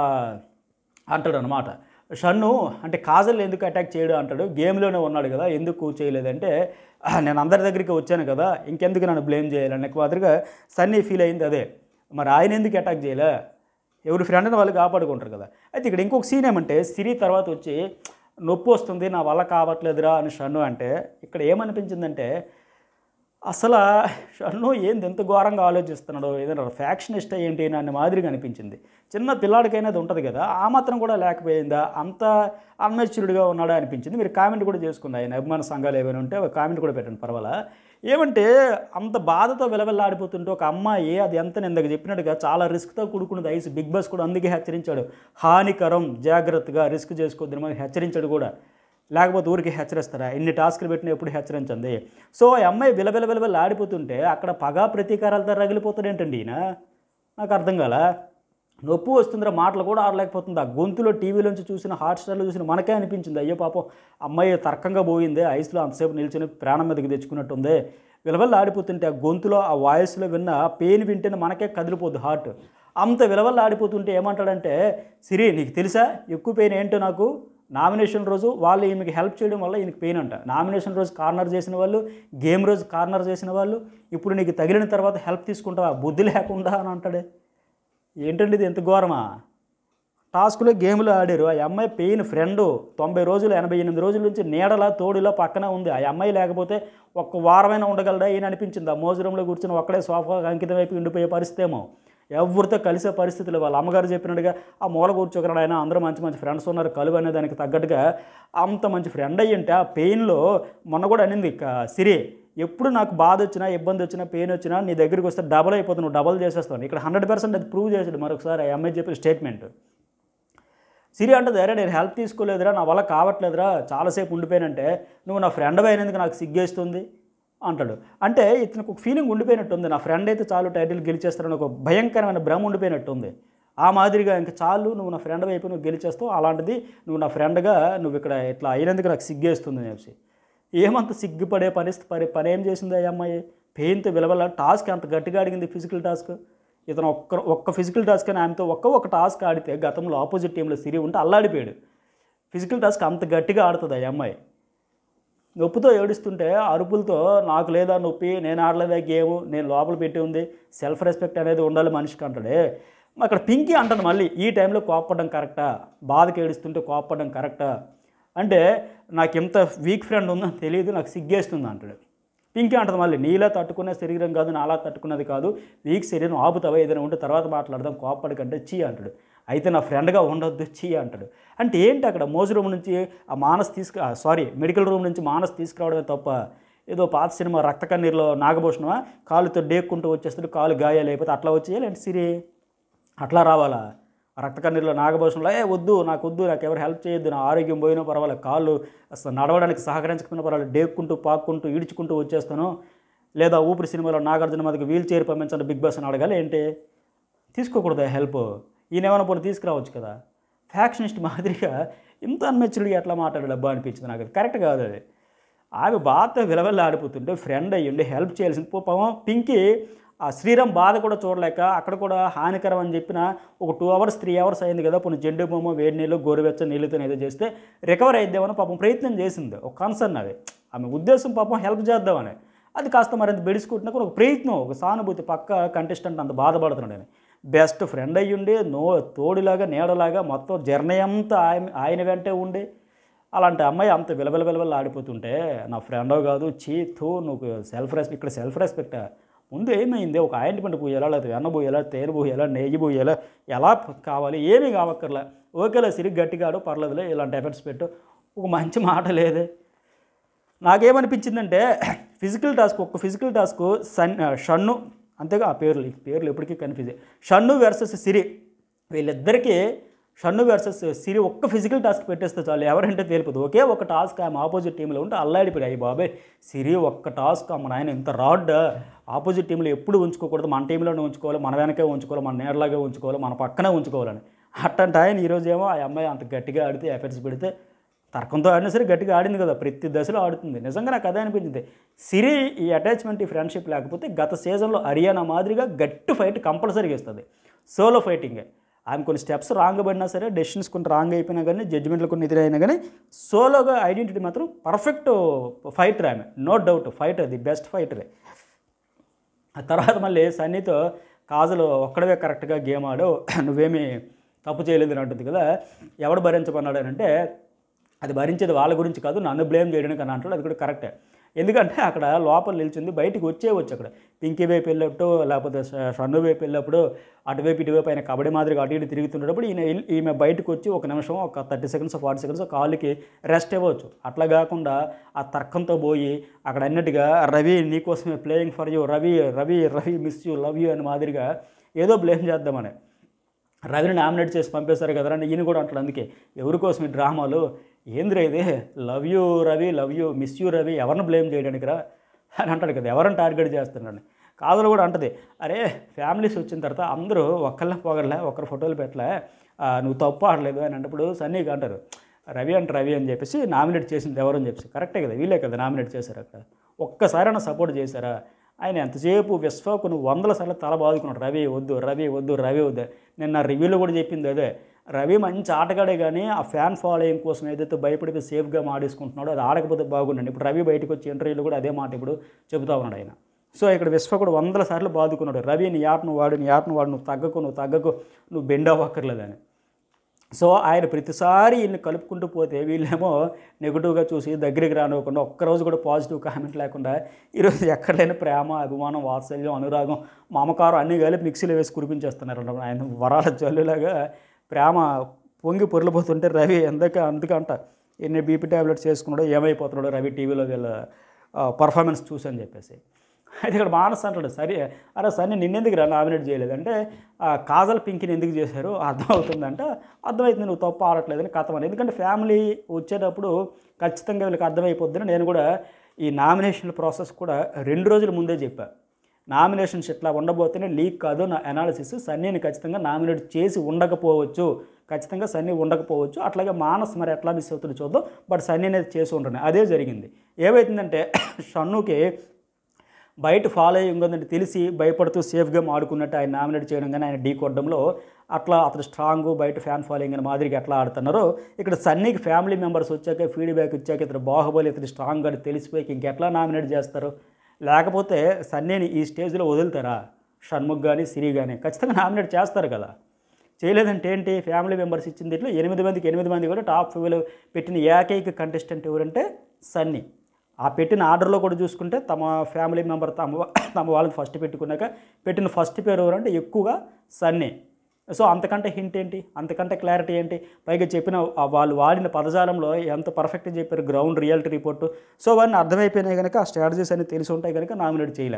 అంటాడు అనమాట షన్ను అంటే కాజల్ ఎందుకు అటాక్ చేయడు అంటాడు గేమ్లోనే ఉన్నాడు కదా ఎందుకు చేయలేదంటే "ఆ, నేను అందరి దగ్గరికి వచ్చాను కదా ఇంకెందుకు నన్ను బ్లేమ్ చేయాలని మాదిరిగా సన్నీ ఫీల్ అయింది అదే మరి ఆయన ఎందుకు అటాక్ చేయలే ఎవరి ఫ్రెండ్ని వాళ్ళు కాపాడుకుంటారు కదా అయితే ఇక్కడ ఇంకొక సీన్ ఏమంటే సిరి తర్వాత వచ్చి నొప్పి వస్తుంది నా వల్ల కావట్లేదురా అని షన్ను అంటే ఇక్కడ ఏమనిపించిందంటే అసలు షన్ను ఏంది ఎంత ఘోరంగా ఆలోచిస్తున్నాడు ఏదైనా ఫ్యాక్షనిస్ట్ ఏంటి అనే మాదిరిగా అనిపించింది చిన్న పిల్లాడికైనా అది ఉంటుంది కదా ఆ మాత్రం కూడా లేకపోయిందా అంత అన్మెచ్యూర్డ్గా ఉన్నాడా అనిపించింది మీరు కామెంట్ కూడా చేసుకున్నారు ఆయన అభిమాన సంఘాలు ఏమైనా ఉంటే ఒక కామెంట్ కూడా పెట్టండి పర్వాలా ఏమంటే అంత బాధతో విలవిల్లాడిపోతుంటే ఒక అమ్మాయి అది ఎంత నేను ఇందాక చెప్పినట్టుగా చాలా రిస్క్తో కూడుకున్నది ఐస్ బిగ్ బాస్ కూడా అందుకే హెచ్చరించాడు హానికరం జాగ్రత్తగా రిస్క్ చేసుకోవద్దని మరి హెచ్చరించాడు కూడా లేకపోతే ఊరికి హెచ్చరిస్తారా ఎన్ని టాస్కులు పెట్టినా ఎప్పుడు హెచ్చరించండి సో ఆ అమ్మాయి విలవిల విలవిల ఆడిపోతుంటే అక్కడ పగా ప్రతీకారాలతో రగిలిపోతాడు ఏంటండి ఈయన నాకు అర్థం కాల నొప్పి వస్తుందిరా మాటలు కూడా ఆడలేకపోతుంది ఆ గొంతులో టీవీలోంచి చూసిన హాట్స్టార్లో చూసిన మనకే అనిపించింది అయ్యో పాపం అమ్మాయి తర్కంగా పోయిందే ఐస్లో అంతసేపు నిల్చుని ప్రాణం మీదకి తెచ్చుకున్నట్టుంది విలవల్ల ఆడిపోతుంటే ఆ గొంతులో ఆ వాయిస్లో విన్న పెయిన్ వింటేనే మనకే కదిలిపోద్ది హార్ట్ అంత విలవల్ల ఆడిపోతుంటే ఏమంటాడంటే సిరి నీకు తెలుసా ఎక్కువ పెయిన్ ఏంటో నాకు నామినేషన్ రోజు వాళ్ళు ఈమెకి హెల్ప్ చేయడం వల్ల ఈయనకి పెయిన్ అంట నామినేషన్ రోజు కార్నర్ చేసిన వాళ్ళు గేమ్ రోజు కార్నర్ చేసిన వాళ్ళు ఇప్పుడు నీకు తగిలిన తర్వాత హెల్ప్ తీసుకుంటావా బుద్ధి లేకుండా అని అంటాడే ఏంటండి ఇది ఎంత ఘోరమా టాస్క్లో గేమ్లో ఆడారు ఆ అమ్మాయి పెయిన్ ఫ్రెండ్ తొంభై రోజులు ఎనభై ఎనిమిది రోజుల నుంచి నీడలా తోడులా పక్కన ఉంది ఆ అమ్మాయి లేకపోతే ఒక్క వారమైనా ఉండగలడా ఈయన అనిపించింది ఆ మోజరంలో కూర్చొని ఒక్కడే సోఫా అంకితం అయిపోయి ఉండిపోయే పరిస్థితి ఏమో ఎవరితో కలిసే పరిస్థితులు వాళ్ళ అమ్మగారు చెప్పినట్టుగా ఆ మూల కూర్చోగలడు ఆయన అందరూ మంచి మంచి ఫ్రెండ్స్ ఉన్నారు కలువు అనే దానికి తగ్గట్టుగా అంత మంచి ఫ్రెండ్ అయ్యింటే ఆ పెయిన్లో మొన్న కూడా అనింది "క- సిరి ఎప్పుడు నాకు బాధ వచ్చినా ఇబ్బంది వచ్చినా పెయిన్ వచ్చినా నీ దగ్గరికి వస్తే డబల్ అయిపోతుంది నువ్వు డబల్ చేసేస్తావు ఇక్కడ హండ్రెడ్ పర్సెంట్ అది ప్రూవ్ చేసాడు మరొకసారి ఆ అమ్మాయి చెప్పిన స్టేట్మెంట్ సిరి అంటది అరే నేను హెల్ప్ తీసుకోలేదురా నా వల్ల కావట్లేదురా చాలాసేపు ఉండిపోయానంటే నువ్వు నా ఫ్రెండ్ అయినందుకు నాకు సిగ్గేస్తుంది అంటాడు అంటే ఇతనికి ఒక ఫీలింగ్ ఉండిపోయినట్టు ఉంది నా ఫ్రెండ్ అయితే చాలు టైటిల్ గెలిచేస్తారని ఒక భయంకరమైన భ్రమ ఉండిపోయినట్టు ఉంది ఆ మాదిరిగా ఇంకా చాలు నువ్వు నా ఫ్రెండ్ వైపు నువ్వు గెలిచేస్తావు అలాంటిది నువ్వు నా ఫ్రెండ్గా నువ్వు ఇక్కడ ఇట్లా అయినందుకు నాకు సిగ్గేస్తుంది అని చెప్పి ఏమంత సిగ్గుపడే పరిస్థితి పని పని ఏం చేసింది ఆ అమ్మాయి పెయిన్తో విలవల టాస్క్ అంత గట్టిగా అడిగింది ఫిజికల్ టాస్క్ ఇతను ఒక్క ఒక్క ఫిజికల్ టాస్క్ అని ఆమెతో ఒక్క ఒక టాస్క్ ఆడితే గతంలో ఆపోజిట్ టీంలో సిరి ఉంటే అల్లాడిపోయాడు ఫిజికల్ టాస్క్ అంత గట్టిగా ఆడుతుంది ఆ అమ్మాయి నొప్పితో ఏడుస్తుంటే అరుపులతో నాకు లేదా నొప్పి నేను ఆడలేదా గేమ్ నేను లోపల పెట్టి ఉంది సెల్ఫ్ రెస్పెక్ట్ అనేది ఉండాలి మనిషికి అంటాడే అక్కడ పింకీ అంటాను మళ్ళీ ఈ టైంలో కోప్పడం కరెక్టా బాధకి ఏడుస్తుంటే కోప్పడం కరెక్టా అంటే నాకు ఎంత వీక్ ఫ్రెండ్ ఉందో తెలియదు నాకు సిగ్గేస్తుంది అంటాడు పింకీ అంటది మళ్ళీ నీలా తట్టుకునే శరీరం కాదు నాలా తట్టుకున్నది కాదు వీక్ శరీరం ఆపుతావా ఏదైనా ఉంటే తర్వాత మాట్లాడదాం కోప్పడి కంటే చీ అంటాడు అయితే నా ఫ్రెండ్గా ఉండొద్దు చీ అంటాడు అంటే ఏంటి అక్కడ మోజు రూమ్ నుంచి ఆ మానస్ తీసుకు సారీ మెడికల్ రూమ్ నుంచి మానస్ తీసుకురావడమే తప్ప ఏదో పాత సినిమా రక్త కన్నీరులో నాగభూషణమా కాలుతో డేక్కుంటూ వచ్చేస్తాడు కాలు గాయాలు అయిపోతే అట్లా వచ్చేయాలి అంటే సిరి అట్లా రావాలా రక్త కన్నీరులో నాగభూషణంలో ఏ వద్దు నాకు వద్దు నాకు ఎవరు హెల్ప్ చేయొద్దు నా ఆరోగ్యం పోయినా పర్వాలేదు కాళ్ళు అసలు నడవడానికి సహకరించకపోయినా పర్వాలేదు డేక్కుంటూ పాక్కుంటూ ఈడ్చుకుంటూ వచ్చేస్తాను లేదా ఊపిరి సినిమాలో నాగార్జున మీదకి వీల్ చైర్ పంపించండి బిగ్ బాస్ అని అడగాలి ఏంటి తీసుకోకూడదు హెల్ప్ ఈయన ఏమైనా పోనీ తీసుకురావచ్చు కదా ఫ్యాక్షనిస్ట్ మాదిరిగా ఇంత అన్మెచ్చుడిగా ఎట్లా మాట్లాడాడు అబ్బా అనిపించింది నాకు అది కరెక్ట్ కాదు అది ఆమె బాధతో విలవెల్లి ఆడిపోతుంటే ఫ్రెండ్ అయ్యుండి హెల్ప్ చేయాల్సింది పో పాపం పింకీ ఆ శ్రీరామ్ బాధ కూడా చూడలేక అక్కడ కూడా హానికరం అని చెప్పిన ఒక టూ అవర్స్ త్రీ అవర్స్ అయింది కదా కొన్ని జెండు బొమ్మ వేడి నీళ్ళు గోరువెచ్చ నీళ్ళతో ఏదో చేస్తే రికవర్ అయిద్దామని పాపం ప్రయత్నం చేసింది ఒక కన్సర్న్ అది ఆమె ఉద్దేశం పాపం హెల్ప్ చేద్దామని అది కాస్త మరింత బెడిసుకుంటున్నా కూడా ఒక ప్రయత్నం ఒక సానుభూతి పక్క కంటెస్టెంట్ అంత బాధపడుతున్నాడని బెస్ట్ ఫ్రెండ్ అయ్యుండి నో తోడులాగా నీడలాగా మొత్తం జర్నీ అంతా ఆయన ఆయన వెంటే ఉండి అలాంటి అమ్మాయి అంత విలవిల విలవిల ఆడిపోతుంటే నా ఫ్రెండో కాదు చీ థూ నువ్వు సెల్ఫ్ రెస్పెక్ట్ ఇక్కడ సెల్ఫ్ రెస్పెక్ట్ ముందు ఏమైంది ఒక ఆయింట్మెంట్ పోయేలా లేదా వెన్న పోయేలా తేనె పోయేలా నెయ్యి పోయేలా ఎలా కావాలి ఏమీ కావక్కర్లే ఓకేలే సిరిగి గట్టిగాడు పర్లేదులే ఇలాంటి ఎఫర్ట్స్ పెట్టు ఒక మంచి మాట లేదే నాకేమనిపించిందంటే ఫిజికల్ టాస్క్ ఒక్క ఫిజికల్ టాస్క్ సన్ షన్ను అంతేగా ఆ పేర్లు ఈ పేర్లు ఎప్పటికీ కన్ఫ్యూజ్ షన్ను వర్సెస్ సిరి వీళ్ళిద్దరికీ షన్ను వర్సెస్ సిరి ఒక్క ఫిజికల్ టాస్క్ పెట్టేస్తే చాలు ఎవరంటే తెలిపదు ఒకే ఒక టాస్క్ ఆమె ఆపోజిట్ టీంలో ఉంటే అల్లాడిపోయి అయ్యి బాబాయ్ సిరి ఒక్క టాస్క్ అమ్మ నాయన ఇంత రాడ్ ఆపోజిట్ టీంలో ఎప్పుడు ఉంచుకోకూడదు మన టీంలోనే ఉంచుకోవాలి మన వెనకే ఉంచుకోవాలి మన నేరలాగే ఉంచుకోవాలి మన పక్కనే ఉంచుకోవాలని అట్టంటే ఆయన ఈరోజు ఏమో ఆ అమ్మాయి అంత గట్టిగా ఆడితే ఎఫర్ట్స్ పెడితే తర్కంతో ఆడినా సరే గట్టిగా ఆడింది కదా ప్రతి దశలో ఆడుతుంది నిజంగా నాకు అదే అనిపించింది సిరి ఈ అటాచ్మెంట్ ఈ ఫ్రెండ్షిప్ లేకపోతే గత సీజన్లో హర్యానా మాదిరిగా గట్టి ఫైట్ కంపల్సరీగా ఇస్తుంది సోలో ఫైటింగ్ ఆమె కొన్ని స్టెప్స్ రాంగ్ పడినా సరే డెసిషన్స్ కొన్ని రాంగ్ అయిపోయినా కానీ జడ్జిమెంట్లు కొన్ని ఎదురైనా కానీ సోలోగా ఐడెంటిటీ మాత్రం పర్ఫెక్ట్ ఫైటర్ ఆమె no doubt fighter the best ఫైటరే ఆ తర్వాత మళ్ళీ సన్నీతో కాజలు ఒక్కడవే కరెక్ట్గా గేమ్ ఆడు నువ్వేమీ తప్పు చేయలేదు అని అంటుంది కదా ఎవడు భరించమన్నాడు అని అంటే అది భరించేది వాళ్ళ గురించి కాదు నన్ను బ్లేమ్ చేయడానికి అని అంటాడు అది కూడా కరెక్టే ఎందుకంటే అక్కడ లోపల నిల్చుంది బయటికి వచ్చే వచ్చు అక్కడ పింకీ వైపు వెళ్ళినప్పుడు లేకపోతే ష- షన్ను వైపు వెళ్ళినప్పుడు అటువైపు ఇటువైపు ఆయన కబడ్డీ మాదిరిగా అటు ఇటు తిరుగుతున్నప్పుడు ఈయన ఇల్- ఈమె బయటకు వచ్చి ఒక నిమిషం ఒక థర్టీ సెకండ్స్ ఫార్టీ సెకండ్స్ కాళ్ళకి రెస్ట్ ఇవ్వచ్చు అట్లా కాకుండా ఆ తర్కంతో పోయి అక్కడ అన్నట్టుగా రవి నీకోసమే playing for you Ravi Ravi Ravi miss you love you అని మాదిరిగా ఏదో బ్లేమ్ చేద్దామని రవిని నామినేట్ చేసి పంపేశారు కదరా అని ఈయన కూడా అంటాడు అందుకే ఎవరి కోసం ఈ డ్రామాలు ఏందిరా ఇది love you Ravi love you miss you Ravi ఎవరిని బ్లేమ్ చేయడానికి రా అని అంటాడు కదా ఎవరిని టార్గెట్ చేస్తున్నాడని కాదులు కూడా అంటది అరే ఫ్యామిలీస్ వచ్చిన తర్వాత అందరూ ఒక్కళ్ళ పోగలే ఒకరి ఫోటోలు పెట్టలే ఆ, నువ్వు తప్పు ఆడలేదు అని అన్నప్పుడు సన్నీకి అంటారు రవి అంటే రవి అని చెప్పేసి నామినేట్ చేసింది ఎవరు అని చెప్పేసి కరెక్టే కదా వీళ్ళే కదా నామినేట్ చేశారు అక్కడ ఒక్కసారైనా సపోర్ట్ చేశారా ఆయన ఎంతసేపు విశ్వకును వందల సార్లు తల బాదుకున్నాడు రవి వద్దు రవి వద్దు రవి వద్దు నేను నా రివ్యూలో కూడా చెప్పింది అదే రవి మంచి ఆటగాడే కానీ ఆ ఫ్యాన్ ఫాలోయింగ్ కోసం ఏదైతే భయపడిపోయి సేఫ్గా ఆడేసుకుంటున్నాడో అది ఆడకపోతే బాగుండండి ఇప్పుడు రవి బయటకు వచ్చి ఇంటర్వ్యూలో కూడా అదే మాట ఇప్పుడు చెబుతా ఉన్నాడు ఆయన సో ఇక్కడ విశ్వ కూడా వందల సార్లు బాదుకున్నాడు రవి నీ ఆటను వాడు నీ ఆటను వాడు నువ్వు తగ్గకు నువ్వు తగ్గకు నువ్వు బెండ్ అవ్వక్కర్లేదని సో ఆయన ప్రతిసారి వీళ్ళని కలుపుకుంటూ పోతే వీళ్ళేమో నెగిటివ్గా చూసి దగ్గరికి రానివ్వకుండా ఒక్కరోజు కూడా పాజిటివ్ కామెంట్ లేకుండా ఈరోజు ఎక్కడ లేని ప్రేమ అభిమానం వాత్సల్యం అనురాగం మమకారం అన్నీ కలిపి మిక్సీలో వేసి కురిపించేస్తున్నారు అన్నమాట. ఆయన వరాల జల్లులాగా ప్రేమ పొంగి పొరలిపోతుంటే రవి ఎందుక అందుకంట ఎన్ని బీపీ ట్యాబ్లెట్స్ వేసుకున్నాడో ఏమైపోతున్నాడో రవి టీవీలో వీళ్ళ పర్ఫార్మెన్స్ చూసని చెప్పేసి అయితే ఇక్కడ మానస్ అంటాడు సరే అరే సరే నిన్నెందుకు రా నామినేట్ చేయలేదు అంటే ఆ, కాజల్ పింకిని ఎందుకు చేశారు అర్థమవుతుందంట అర్థమవుతుంది నువ్వు తప్పు ఆడట్లేదని కథం అని ఎందుకంటే ఫ్యామిలీ వచ్చేటప్పుడు ఖచ్చితంగా వీళ్ళకి అర్థమైపోద్దని నేను కూడా ఈ నామినేషన్ ప్రాసెస్ కూడా రెండు రోజుల ముందే చెప్పాను నామినేషన్స్ ఇట్లా ఉండబోతేనే లీక్ కాదు నా అనాలిసిస్ సన్నీని ఖచ్చితంగా నామినేట్ చేసి ఉండకపోవచ్చు ఖచ్చితంగా సన్నీ ఉండకపోవచ్చు అట్లాగే మానస్ మరి ఎట్లా మిస్ అవుతుందో చూద్దాం బట్ సన్నీ అనేది చేసి ఉంటున్నాయి అదే జరిగింది ఏమైతుందంటే షన్నుకి బయట ఫాలో అయ్యి ఉందని తెలిసి భయపడుతూ సేఫ్గా ఆడుకున్నట్టు ఆయన నామినేట్ చేయడం కానీ ఆయన ఢీ కొట్టడంలో అట్లా అతను స్ట్రాంగ్ బయట ఫ్యాన్ ఫాలోయింగ్ అని మాదిరిగా ఎట్లా ఆడుతున్నారో ఇక్కడ సన్నీకి ఫ్యామిలీ మెంబర్స్ వచ్చాక ఫీడ్బ్యాక్ ఇచ్చాక ఇతను బాహుబలి ఇతను స్ట్రాంగ్ అని తెలిసిపోయి ఇంకెట్లా నామినేట్ చేస్తారు లేకపోతే సన్నీని ఈ స్టేజ్లో వదులుతారా షణ్ముఖ్ కానీ సిరి కానీ ఖచ్చితంగా నామినేట్ చేస్తారు కదా చేయలేదంటే ఏంటి ఫ్యామిలీ మెంబర్స్ ఇచ్చిన దీంట్లో ఎనిమిది మందికి ఎనిమిది మంది కూడా టాప్ ఫైవ్లో పెట్టిన ఏకైక కంటెస్టెంట్ ఎవరంటే సన్నీ ఆ పెట్టిన ఆర్డర్లో కూడా చూసుకుంటే తమ ఫ్యామిలీ మెంబర్ తమ తమ వాళ్ళని ఫస్ట్ పెట్టుకున్నాక పెట్టిన ఫస్ట్ పేరు ఎవరంటే ఎక్కువగా సన్నీ సో అంతకంటే హింట్ ఏంటి అంతకంటే క్లారిటీ ఏంటి పైగా చెప్పిన ఆ వాళ్ళు వాడిన పదజాలంలో ఎంత పర్ఫెక్ట్గా చెప్పారు గ్రౌండ్ రియాలిటీ రిపోర్టు సో అవన్నీ అర్థమైపోయినాయి కనుక ఆ స్ట్రాటజీస్ అన్ని తెలిసి ఉంటాయి కనుక నామినేట్ చేయలే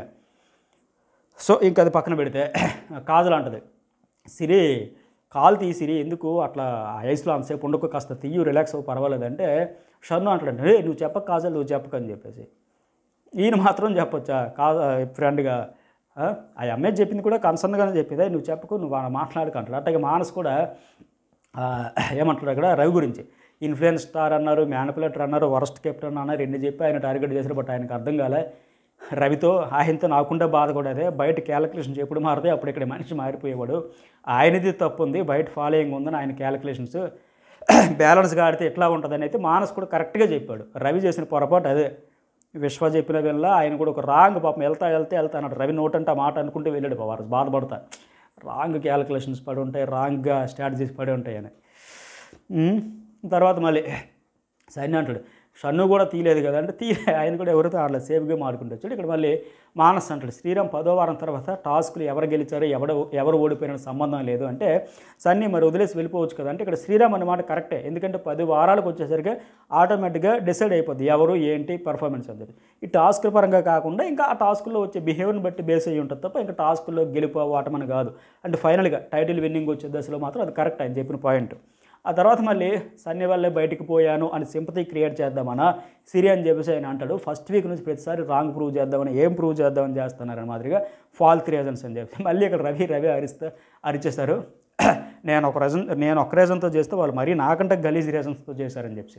సో ఇంకా అది పక్కన పెడితే కాజల్ అంటది సిరి కాల్ తీ సిరి ఎందుకు అట్లా ఆ ఐస్లో అంతసేపు ఉండకు కాస్త తీయు రిలాక్స్ అవ్వ పర్వాలేదంటే షన్ను అంటాడు రే నువ్వు చెప్పక కాజల్ నువ్వు చెప్పకని చెప్పేసి ఈయన మాత్రం చెప్పొచ్చా కా ఫ్రెండ్గా ఆ ఆ అమ్మాయి చెప్పింది కూడా కన్సర్న్గానే చెప్పింది నువ్వు చెప్పకు నువ్వు మాట్లాడుకుంటాడు అట్లాగే మానస్ కూడా ఆ, ఏమంటాడు అక్కడ రవి గురించి ఇన్ఫ్లుయెన్స్ స్టార్ అన్నారు మ్యానిపులేటర్ అన్నారు వరస్ట్ కెప్టెన్ అన్నారు ఎన్ని చెప్పి ఆయన టార్గెట్ చేశారు బట్ ఆయనకు అర్థం కాలే రవితో ఆయనతో నాకుండే బాధ కూడా అదే బయట క్యాలిక్యులేషన్స్ ఎప్పుడు మారితే అప్పుడు ఇక్కడ మనిషి మారిపోయేవాడు ఆయనది తప్పు ఉంది బయట ఫాలోయింగ్ ఉందని ఆయన క్యాలిక్యులేషన్స్ బ్యాలెన్స్గా ఆడితే ఎట్లా ఉంటుందని అయితే మానస్ కూడా కరెక్ట్గా చెప్పాడు రవి చేసిన పొరపాటు అదే విశ్వ చెప్పిన వెళ్ళ ఆయన కూడా ఒక రాంగ్ పాపం వెళ్తా వెళ్తే వెళ్తా అన్నాడు రవి నోటంటే ఆ మాట అనుకుంటే వెళ్ళాడు వారు బాధపడతా రాంగ్ క్యాలిక్యులేషన్స్ పడి ఉంటాయి రాంగ్గా స్ట్రాటజీస్ పడి ఉంటాయి అని ఉమ్, తర్వాత మళ్ళీ సైన్య అంటాడు షన్ను కూడా తీయలేదు కదా అంటే తీ ఆయన కూడా ఎవరితో ఆడలేదు సేఫ్గా ఆడుకుంటూ వచ్చాడు ఇక్కడ మళ్ళీ మానస్ అంటాడు శ్రీరామ్ పదో వారం తర్వాత టాస్కులు ఎవరు గెలిచారో ఎవడ ఎవరు ఓడిపోయిన సంబంధం లేదు అంటే సన్నీ మరి వదిలేసి వెళ్ళిపోవచ్చు కదా అంటే ఇక్కడ శ్రీరామ్ అన్నమాట కరెక్టే ఎందుకంటే పది వారాలకు వచ్చేసరికి ఆటోమేటిక్గా డిసైడ్ అయిపోద్ది ఎవరు ఏంటి పర్ఫార్మెన్స్ అనేది ఈ టాస్క్ పరంగా కాకుండా ఇంకా ఆ టాస్కుల్లో వచ్చే బిహేవియర్ని బట్టి బేస్ అయ్యి ఉంటుంది తప్ప ఇంకా టాస్కుల్లో గెలుపు ఓటమని కాదు అంటే ఫైనల్గా టైటిల్ విన్నింగ్ వచ్చే దశలో మాత్రం అది కరెక్ట్ ఆయన చెప్పిన పాయింట్ ఆ తర్వాత మళ్ళీ సన్నీ వల్లే బయటికి పోయాను అని సింపతి క్రియేట్ చేద్దామనా సిరి అని చెప్పేసి ఆయన అంటాడు ఫస్ట్ వీక్ నుంచి ప్రతిసారి రాంగ్ ప్రూవ్ చేద్దామని ఏం ప్రూవ్ చేద్దామని చేస్తున్నారని మాదిరిగా ఫాల్త్ రీజన్స్ అని చెప్పి మళ్ళీ ఇక్కడ రవి రవి అరిస్తే అరిచేస్తారు నేను ఒక రీజన్ నేను ఒక రీజన్తో చేస్తే వాళ్ళు మరీ నాకంటే గలీజ్ రీజన్స్తో చేశారని చెప్పి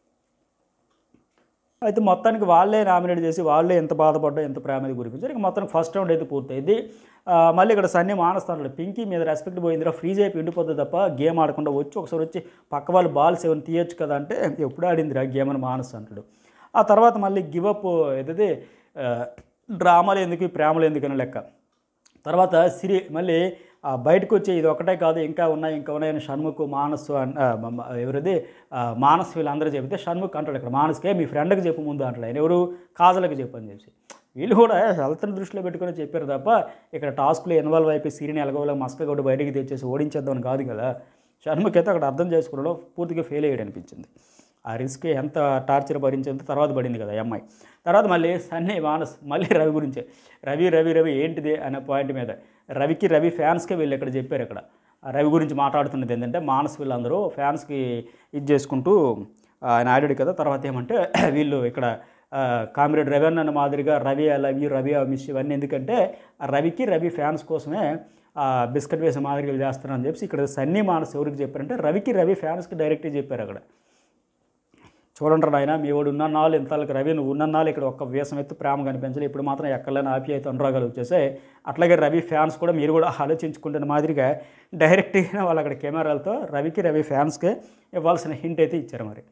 అయితే మొత్తానికి వాళ్ళే నామినేట్ చేసి వాళ్ళే ఎంత బాధపడ్డా ఎంత ప్రేమ ఇది గురిపించారు ఇక మొత్తానికి ఫస్ట్ రౌండ్ అయితే పూర్తయింది ఆ, మళ్ళీ ఇక్కడ సన్నీ మానస్తాడు పింకీ మీద రెస్పెక్ట్ పోయిందిరా ఫ్రీజ్ అయిపోయి ఉండిపోతుంది తప్ప గేమ్ ఆడకుండా వచ్చి ఒకసారి వచ్చి పక్క వాళ్ళు బాల్స్ ఏమైనా తీయొచ్చు కదా అంటే ఎప్పుడు ఆడిందిరా గేమ్ అని మానస్ అంటాడు ఆ తర్వాత మళ్ళీ గివప్ ఏదైతే డ్రామాలు ఎందుకు ఈ ప్రేమలు ఎందుకు అని లెక్క తర్వాత సిరి మళ్ళీ ఆ, బయటకు వచ్చి ఇది ఒకటే కాదు ఇంకా ఉన్నాయి ఇంకా ఉన్నాయని షణ్ముఖ్ మానస్ అన్- ఆ, మ- మ- ఎవరిది ఆ, మానస్ వీళ్ళందరూ చెబితే షణ్ముఖ్ అంటాడు ఇక్కడ మానస్కే మీ ఫ్రెండ్కి చెప్పు ముందు అంటాడు ఆయన ఎవరు కాజలకి చెప్పు అని చెప్పి వీళ్ళు కూడా హెల్త్ని దృష్టిలో పెట్టుకుని చెప్పారు తప్ప ఇక్కడ టాస్క్లో ఇన్వాల్వ్ అయిపోయి సిరిని ఎలగోలా మస్క కూడా బయటికి తెచ్చేసి ఓడించేద్దామని కాదు కదా షణ్ముఖ్ అయితే అక్కడ అర్థం చేసుకోవడంలో పూర్తిగా ఫెయిల్ అయ్యాడు అనిపించింది ఆ రిస్క్ ఎంత టార్చర్ భరించేంత తర్వాత పడింది కదా ఈ అమ్మాయి తర్వాత మళ్ళీ సన్నీ మానస్ మళ్ళీ రవి గురించే రవి రవి రవి ఏంటిది అనే పాయింట్ మీద రవికి రవి ఫ్యాన్స్కే వీళ్ళు ఇక్కడ చెప్పారు ఇక్కడ ఆ రవి గురించి మాట్లాడుతున్నది ఏంటంటే మానస్ వీళ్ళందరూ ఫ్యాన్స్కి ఇది చేసుకుంటూ ఆయన ఆడాడు కదా తర్వాత ఏమంటే వీళ్ళు ఇక్కడ కామ్రేడ్ రవి అన్న మాదిరిగా Ravi I love you Ravi I miss ఇవన్నీ ఎందుకంటే ఆ రవికి రవి ఫ్యాన్స్ కోసమే ఆ బిస్కెట్ వేసే మాదిరిగా చేస్తున్నారని చెప్పి ఇక్కడ సన్నీ మానస్ ఎవరికి చెప్పారంటే రవికి రవి ఫ్యాన్స్కి డైరెక్ట్గా చెప్పారు అక్కడ చూడండి నాయన మీ వాడు ఉన్న నాళ్ళు ఇంతలకు రవి నువ్వు ఉన్న నాళ్ళు ఇక్కడ ఒక్క వేసం ఎత్తు ప్రేమ కనిపించలేదు ఇప్పుడు మాత్రం ఎక్కడలేని ఆప్యాయత అనురాగాలు వచ్చేసాయి అట్లాగే రవి ఫ్యాన్స్ కూడా మీరు కూడా ఆలోచించుకుంటున్న మాదిరిగా డైరెక్ట్గా వాళ్ళు అక్కడ కెమెరాలతో రవికి రవి ఫ్యాన్స్కే ఇవ్వాల్సిన హింట్ అయితే ఇచ్చారు మరి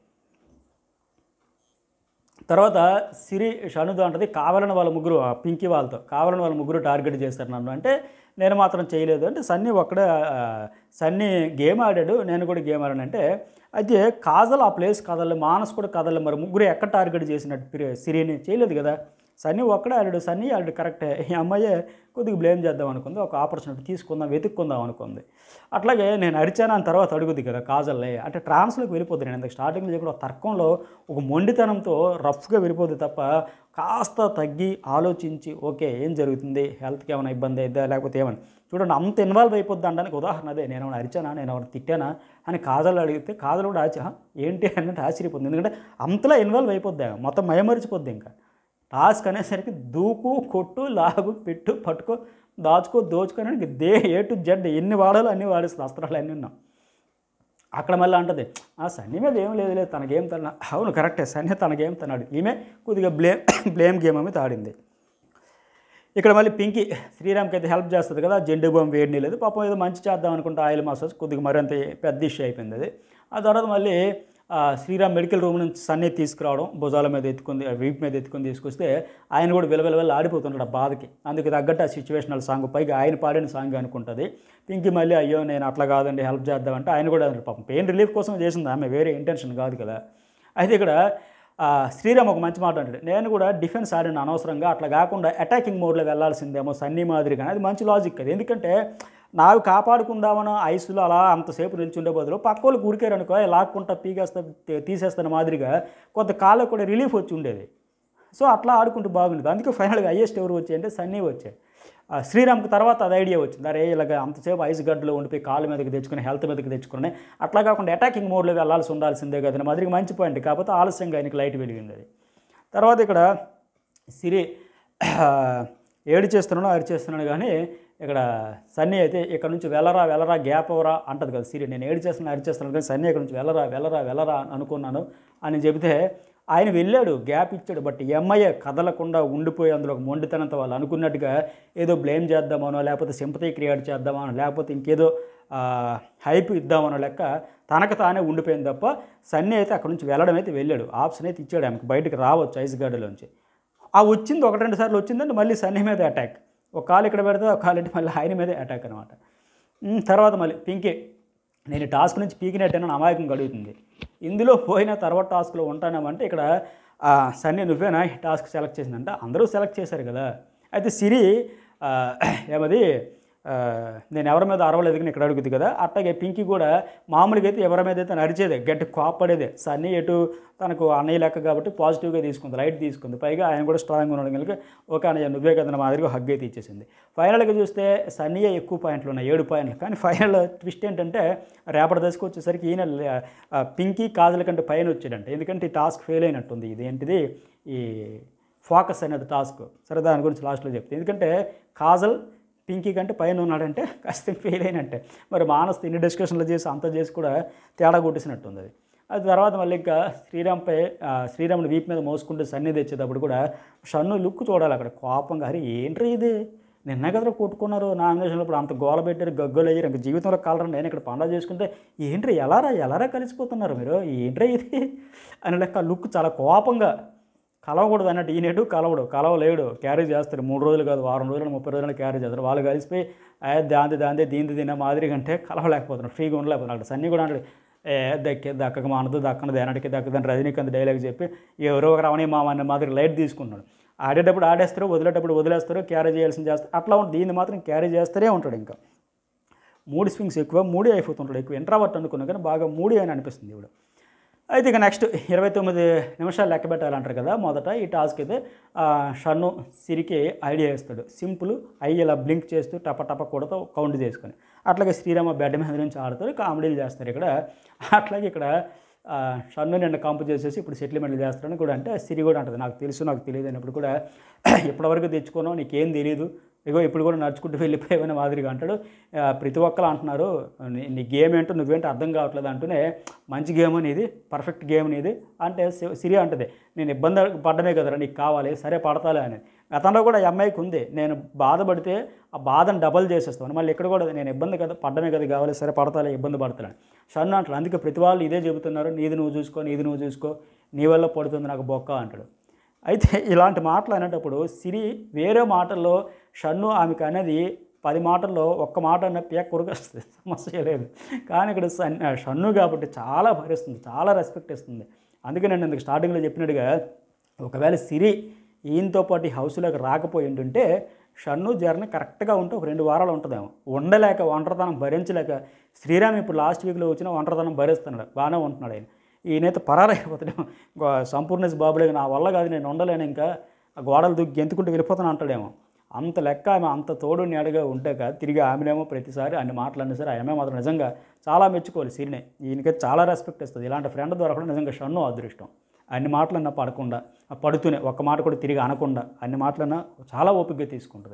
తర్వాత సిరి షణుతో అంటది కావాలని వాళ్ళ ముగ్గురు ఆ పింకీ వాళ్ళతో కావాలని వాళ్ళ ముగ్గురు టార్గెట్ చేస్తారు నన్ను అంటే నేను మాత్రం చేయలేదు అంటే సన్నీ ఒక్కడే ఆ, సన్నీ గేమ్ ఆడాడు నేను కూడా గేమ్ ఆడాను అంటే అయితే కాజల్ ఆ ప్లేస్ కదలే మానస్ కూడా కదలే మరి ముగ్గురు ఎక్కడ టార్గెట్ చేసినట్టు పిరి- సిరిని చేయలేదు కదా సన్నీ ఒక్కడే ఆడాడు సన్నీ ఆడాడు కరెక్టే ఈ అమ్మాయి కొద్దిగా బ్లేమ్ చేద్దాం అనుకుంది ఒక ఆపర్చునిటీ తీసుకుందాం వెతుక్కుందాం అనుకుంది అట్లాగే నేను అరిచాను అని తర్వాత అడుగుద్ది కదా కాజల్లే అంటే ట్రాన్స్లోకి వెళ్ళిపోద్ది నేను ఇంతకు స్టార్టింగ్లో చెప్పిన ఒక తర్కంలో ఒక మొండితనంతో రఫ్గా వెళ్ళిపోద్ది తప్ప కాస్త తగ్గి ఆలోచించి ఓకే ఏం జరుగుతుంది హెల్త్కి ఏమైనా ఇబ్బంది అయిద్దా లేకపోతే ఏమైనా చూడండి అంత ఇన్వాల్వ్ అయిపోద్ది అనడానికి ఉదాహరణ అదే నేను ఏమైనా అరిచానా నేను ఏమైనా తిట్టానా అని కాజల్ అడిగితే కాజల్ కూడా ఆచ ఏంటి అన్నట్టు ఆశ్చర్యపోతుంది ఎందుకంటే అంతలా ఇన్వాల్వ్ అయిపోద్ది ఆమె. మొత్తం మయమరిచిపోద్ది ఇంకా టాస్క్ అనేసరికి దూకు కొట్టు లాగు పెట్టు పట్టుకో దాచుకో దోచుకొని ఇంక దే ఏ టు జెడ్ ఎన్ని వాడాలో అన్ని వాడేస్తుంది అస్త్రాలు అన్నీ ఉన్నాం అక్కడ మళ్ళీ అంటది ఆ సన్నీ మీద ఏం లేదు లేదు తనకేం తన అవును కరెక్టే సన్నీ తనకేం తన్నాడు ఈమె కొద్దిగా బ్లేమ్ బ్లేమ్ గేమ్ మీద ఆడింది ఇక్కడ మళ్ళీ పింకీ శ్రీరామ్కి అయితే హెల్ప్ చేస్తుంది కదా జెండు బాంబు వేడి లేదు పాపం ఏదో మంచి చేద్దాం అనుకుంటే ఆయిల్ మసాజ్ కొద్దిగా మరింత పెద్ద ఇష్యూ అయిపోయింది అది ఆ తర్వాత మళ్ళీ ఆ, శ్రీరామ్ మెడికల్ రూమ్ నుంచి సన్నీ తీసుకురావడం భుజాల మీద ఎత్తుకుంది వీప్ మీద ఎత్తుకుని తీసుకొస్తే ఆయన కూడా విలవిలవెల ఆడిపోతున్నాడు ఆ బాధకి అందుకు తగ్గట్టు ఆ సిచ్యువేషనల్ సాంగ్ పైగా ఆయన పాడిన సాంగ్ అనుకుంటుంది పింకీ మళ్ళీ అయ్యో నేను అట్లా కాదండి హెల్ప్ చేద్దామంటే ఆయన కూడా అన్నాడు, పాపం పెయిన్ రిలీఫ్ కోసం చేసింది ఆమె వేరే ఇంటెన్షన్ కాదు కదా అయితే ఇక్కడ ఆ, శ్రీరామ్ ఒక మంచి మాట అంటాడు నేను కూడా డిఫెన్స్ ఆడిన అనవసరంగా అట్లా కాకుండా అటాకింగ్ మోడ్లో వెళ్ళాల్సిందేమో సన్నీ మాదిరిగానే అది మంచి లాజిక్ అది ఎందుకంటే నాకు కాపాడుకుందామనో ఐసులో అలా అంతసేపు నిల్చుండే బదులు పక్క వాళ్ళు ఊరికారనుకో లాక్కుంటా పీకేస్తా తీసేస్తున్న మాదిరిగా కొంత కాళ్ళకు కూడా రిలీఫ్ వచ్చి ఉండేది సో అట్లా ఆడుకుంటూ బాగుండేది అందుకే ఫైనల్గా హైయెస్ట్ ఎవరు వచ్చాయంటే సన్నీ వచ్చాయి ఆ, శ్రీరామ్కి తర్వాత అది ఐడియా వచ్చింది అరే ఇలాగ అంతసేపు ఐస్ గడ్డలో ఉండిపోయి కాళ్ళ మీదకి తెచ్చుకుని హెల్త్ మీదకి తెచ్చుకుని అట్లా కాకుండా అటాకింగ్ మోడ్లో వెళ్ళాల్సి ఉండాల్సిందే కదా మాదిరిగా మంచి పాయింట్ కాకపోతే ఆలస్యంగా ఆయనకి లైట్ వెలిగింది అది తర్వాత ఇక్కడ సిరి ఏడు చేస్తున్నాను అరి చేస్తున్నాను కానీ ఇక్కడ సన్నీ అయితే ఇక్కడ నుంచి వెళ్ళరా వెళ్ళరా గ్యాప్ అవరా అంటది కదా సిరి నేను ఏడు చేస్తున్నాను అరి చేస్తున్నాను కానీ సన్నీ ఇక్కడ నుంచి వెళ్ళరా వెళ్ళరా వెళ్ళరా అని అనుకున్నాను అని చెబితే ఆయన వెళ్ళాడు గ్యాప్ ఇచ్చాడు బట్ ఎంఐఏ కదలకుండా ఉండిపోయి అందులో ఒక మొండితనంతో వాళ్ళు అనుకున్నట్టుగా ఏదో బ్లేమ్ చేద్దామనో లేకపోతే సింపతి క్రియేట్ చేద్దామనో లేకపోతే ఇంకేదో హైప్ ఇద్దామనో లెక్క తనకు తానే ఉండిపోయింది తప్ప సన్నీ అయితే అక్కడ నుంచి వెళ్ళడం అయితే వెళ్ళాడు ఆప్షన్ అయితే ఇచ్చాడు ఆమెకు బయటకు రావచ్చు ఐస్ గార్డులోంచి ఆ వచ్చింది ఒకటి రెండు సార్లు వచ్చిందంటే మళ్ళీ సన్నీ మీద అటాక్ ఒక కాలు ఇక్కడ పెడితే ఒక కాలు ఇటు మళ్ళీ ఆయన మీదే అటాక్ అనమాట ఉమ్, తర్వాత మళ్ళీ పింకే నేను ఈ టాస్క్ నుంచి పీకినట్టేనని అమాయకం కలుగుతుంది ఇందులో పోయిన తర్వాత టాస్క్లో ఉంటానేమంటే ఇక్కడ ఆ, సన్నీ నువ్వేనా ఈ టాస్క్ సెలెక్ట్ చేసిందంటే అందరూ సెలెక్ట్ చేశారు కదా అయితే సిరి ఆ, ఏమది ఆ, నేను ఎవరి మీద అరవలేదు కానీ ఇక్కడ అడుగుతుంది కదా అట్లాగే పింకీ కూడా మామూలుగా అయితే ఎవరి మీద అయితే అరిచేదే గట్టి కోప్పడేదే సన్నీ ఎటు తనకు అన్నయ్య లెక్క కాబట్టి పాజిటివ్గా తీసుకుంది లైట్ తీసుకుంది పైగా ఆయన కూడా స్ట్రాంగ్ ఉండడం కనుక ఒక అన్నయ్య నువ్వే కదా మాదిరిగా హగ్ అయితే ఇచ్చేసింది ఫైనల్గా చూస్తే సన్నీయే ఎక్కువ పాయింట్లు ఉన్నాయి ఏడు పాయింట్లు కానీ ఫైనల్ ట్విస్ట్ ఏంటంటే రేపటి దశకు వచ్చేసరికి ఈయన ఆ, పింకీ కాజల కంటే పైన వచ్చాడంట ఎందుకంటే ఈ టాస్క్ ఫెయిల్ అయినట్టుంది ఇది ఏంటిది ఈ ఫోకస్ అనేది టాస్క్ సరే దాని గురించి లాస్ట్లో చెప్తే ఎందుకంటే కాజల్ పింకీ కంటే పైన ఉన్నాడంటే కాస్త ఫెయిల్ అయినట్టే మరి మానస్ ఇన్ని డిస్కషన్లు చేసి అంత చేసి కూడా తేడా కొట్టేసినట్టుంది అది అది తర్వాత మళ్ళీ ఇంకా శ్రీరామ్పై ఆ, శ్రీరాముని వీపు మీద మోసుకుంటూ సన్ని తెచ్చేటప్పుడు కూడా షన్ను లుక్ చూడాలి అక్కడ కోపంగా అరే ఏంట్రీ ఇది నిన్న కదా కొట్టుకున్నారు నామినేషన్లో ఇప్పుడు అంత గోల పెట్టారు గగ్గోలు అయ్యారు ఇంకా జీవితంలో కలరు నేను ఇక్కడ పండుగ చేసుకుంటే ఏంట్రీ ఎలారా ఎలారా కలిసిపోతున్నారు మీరు ఏంట్రీ ఇది అని లెక్క లుక్ చాలా కోపంగా కలవకూడదు అన్నట్టు ఈయనటు కలవడు కలవలేడు క్యారీ చేస్తారు మూడు రోజులు కాదు వారం రోజులు ముప్పై రోజులు క్యారీ చేస్తారు వాళ్ళు కలిసిపోయి ఏ దాంది దాందే దీంది తిన్న మాదిరి కంటే కలవలేకపోతున్నారు ఫ్రీగా ఉండలేకపోతున్నారు అక్కడ సన్నీ కూడా అంటాడు ఏ దక్కే దక్కక మానదు దక్కనది ఎనటికి దక్కదని రజనీకాంత్ డైలాగ్ చెప్పి ఎవరో ఒక రమణి మామ అనే మాదిరి లైట్ తీసుకున్నాడు ఆడేటప్పుడు ఆడేస్తారు వదిలేటప్పుడు వదిలేస్తారు క్యారీ చేయాల్సింది చేస్తారు అట్లా ఉంటుంది దీన్ని మాత్రం క్యారీ చేస్తూనే ఉంటాడు ఇంకా మూడు స్వింగ్స్ ఎక్కువ మూడే అయిపోతుంటాడు ఎక్కువ ఇంట్రావర్ట్ అనుకున్నా కానీ బాగా మూడే అని అనిపిస్తుంది ఇప్పుడు అయితే ఇక నెక్స్ట్ ఇరవై తొమ్మిది నిమిషాలు లెక్క పెట్టాలంటారు కదా మొదట ఈ టాస్క్ అయితే ఆ, షన్ను సిరికి ఐడియా ఇస్తాడు సింపుల్ అయ్యి ఇలా బ్లింక్ చేస్తూ టప టప కొడతా కౌంట్ చేసుకొని అట్లాగే శ్రీరామ బెడ్ మీద నుంచి ఆడతారు కామెడీలు చేస్తారు ఇక్కడ అట్లాగే ఇక్కడ ఆ, షన్ను నిన్న కంపు చేసేసి ఇప్పుడు సెటిల్మెంట్లు చేస్తారని కూడా అంటే సిరి కూడా అంటుంది నాకు తెలుసు నాకు తెలియదు అన్నప్పుడు కూడా ఇప్పటివరకు తెచ్చుకున్నావు నీకేం తెలియదు ఇగో ఇప్పుడు కూడా నడుచుకుంటూ వెళ్ళిపోయావని మాదిరిగా అంటాడు ఆ, ప్రతి ఒక్కరు అంటున్నారు నీ నీ గేమ్ ఏంటో నువ్వేంటో అర్థం కావట్లేదు అంటూనే మంచి గేమ్ అనేది పర్ఫెక్ట్ గేమ్ అనేది అంటే సి- సిరి అంటది నేను ఇబ్బంది పడ్డమే కదరా నీకు కావాలి సరే పడతాలే అనేది గతంలో కూడా ఈ అమ్మాయికి ఉంది నేను బాధపడితే ఆ బాధను డబల్ చేసేస్తాను మళ్ళీ ఇక్కడ కూడా నేను ఇబ్బంది కదా పడ్డమే కదా కావాలి సరే పడతాలే ఇబ్బంది పడతాను షన్ను అంటాడు అందుకే ప్రతి వాళ్ళు ఇదే చెబుతున్నారు నీది నువ్వు చూసుకో నీది నువ్వు చూసుకో నీ వల్ల పడుతుంది నాకు బొక్క అంటాడు అయితే ఇలాంటి మాటలు అనేటప్పుడు సిరి వేరే మాటల్లో షన్ను ఆమెకు అనేది పది మాటల్లో ఒక్క మాట అన్న పేక కొరకొస్తుంది సమస్య లేదు కానీ ఇక్కడ సన్ షన్ను కాబట్టి చాలా భరిస్తుంది చాలా రెస్పెక్ట్ ఇస్తుంది అందుకే నేను ఇందుకు స్టార్టింగ్లో చెప్పినట్టుగా ఒకవేళ సిరి ఈయనతో పాటు ఈ హౌస్లోకి రాకపోయి ఉంటుంటే షన్ను జర్నీ కరెక్ట్గా ఉంటే ఒక రెండు వారాలు ఉంటుందేమో ఉండలేక ఒంటరితనం భరించలేక శ్రీరామ్ ఇప్పుడు లాస్ట్ వీక్లో వచ్చిన ఒంటరితనం భరిస్తున్నాడు బాగానే ఉంటున్నాడు ఆయన ఈయనైతే పరారైపోతాడేమో గో- సంపూర్ణేశ్ బాబులే నా వల్ల కాదు నేను ఉండలేను ఇంకా ఆ గోడలు దుగ్గి గెంతుకుంటూ వెళ్ళిపోతాను అంటాడేమో అంత లెక్క ఆమె అంత తోడు నీడగా ఉంటే కాదు తిరిగి ఆమెనేమో ప్రతిసారి అన్ని మాటలు అన్నీ సరే ఆమె మాత్రం నిజంగా చాలా మెచ్చుకోవాలి సిరినే ఈయనకైతే చాలా రెస్పెక్ట్ ఇస్తుంది ఇలాంటి ఫ్రెండ్ దొరకడం నిజంగా షన్ను అదృష్టం అన్ని మాటలన్నా పడకుండా ఆ పడుతూనే ఒక్క మాట కూడా తిరిగి అనకుండా అన్ని మాటలన్నా చాలా ఓపికగా తీసుకుంటుంది